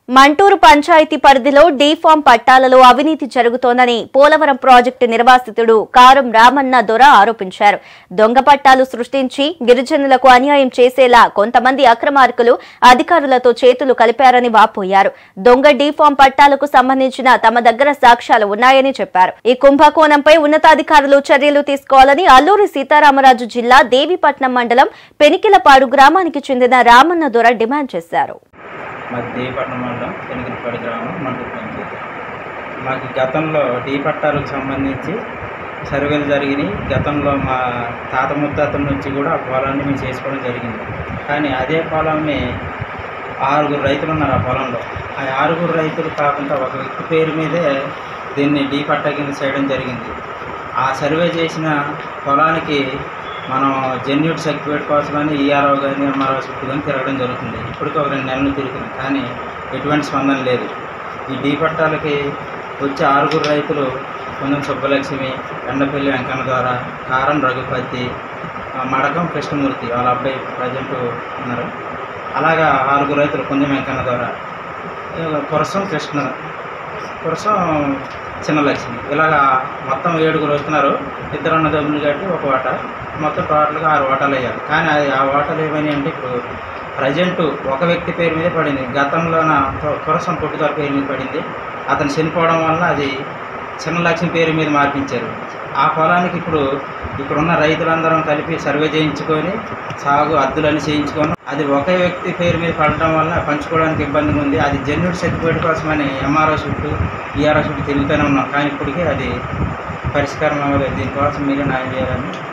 మంటూరు పంచాయతీ పరిధిలో డీఫామ్ పట్టాలలో అవినీతి జరుగుతోందని పోలవరం ప్రాజెక్టు నిర్వాసితుడు కారం రామన్న దొర ఆరోపించారు దొంగ పట్టాలు సృష్టించి గిరిజనులకు అన్యాయం చేసేలా కొంతమంది అక్రమార్కులు అధికారులతో చేతులు కలిపారని వాపోయారు దొంగ డీఫామ్ పట్టాలకు సంబంధించిన తమ దగ్గర సాక్ష్యాలు ఉన్నాయని చెప్పారు ఈ కుంభకోణంపై ఉన్నతాధికారులు చర్యలు తీసుకోవాలని అల్లూరి సీతారామరాజు జిల్లా దేవీపట్నం మండలం పెనికిలపాడు గ్రామానికి చెందిన రామన్న దొర డిమాండ్ చేశారు మాది దేవపట్నం మండలం పెనుగులపాడు గ్రామం మంటూరు పంచాయతీ మాకు గతంలో డీ పట్టాలకు సంబంధించి సర్వేలు జరిగినాయి గతంలో మా తాత ముత్తాతల నుంచి కూడా ఆ పొలాన్ని మేము చేసుకోవడం జరిగింది కానీ అదే పొలాన్ని ఆరుగురు రైతులు ఉన్నారు ఆ పొలంలో ఆ ఆరుగురు రైతులు కాకుండా ఒక వ్యక్తి పేరు మీదే దీన్ని డీ పట్టా కింద చేయడం జరిగింది ఆ సర్వే చేసిన పొలానికి మనం జెన్యూట్ సర్టిఫికేట్ కోసమని ఈఆర్ఓ కానీ ఎంఆర్ఓ చుట్టూ కానీ తిరగడం జరుగుతుంది ఇప్పటికి ఒక రెండు నెలలు తిరుగుతుంది కానీ ఎటువంటి స్పందన లేదు ఈ డీ పట్టాలకి వచ్చే ఆరుగురు రైతులు కొంచెం సుబ్బలక్ష్మి ఎండపల్లి వెంకన్న ద్వారా కారం రఘుపతి ఆ, మడకం కృష్ణమూర్తి వాళ్ళ అబ్బాయి ప్రజెంట్ ఉన్నారు అలాగా ఆరుగురు రైతులు కొంచెం వెంకన్న ద్వారా కురసం కృష్ణ కురసం చిన్నలక్ష్మి ఇలాగా మొత్తం ఏడుగురు వస్తున్నారు ఇద్దరు అన్నదమ్ములు కాబట్టి ఒక వాట మొత్తం టోటల్గా ఆరు వాటాలు అయ్యారు కానీ అది ఆ వాటాలు ఏమైనాయి అంటే ఇప్పుడు ప్రజెంట్ ఒక వ్యక్తి పేరు మీద పడింది గతంలోన కు- కురసం పుట్టుదల పేరు మీద పడింది అతను చనిపోవడం వల్ల అది చిన్నలక్ష్మి పేరు మీద మార్పించారు ఆ పొలానికి ఇప్పుడు ఇక్కడ ఉన్న రైతులందరం కలిపి సర్వే చేయించుకొని సాగు అద్దులని చేయించుకొని అది ఒకే వ్యక్తి పేరు మీద పడటం వల్ల పంచుకోవడానికి ఇబ్బందిగా ఉంది అది జెన్యుడ్ సర్టిఫికేట్ కోసమని ఎంఆర్ఓ చుట్టూ ఈఆర్ఓ చుట్టూ తిరుగుతూనే ఉన్నాం కానీ ఇప్పటికీ అది పరిష్కారం అవ్వలేదు దీనికోసం మీరే న్యాయం చేయాలని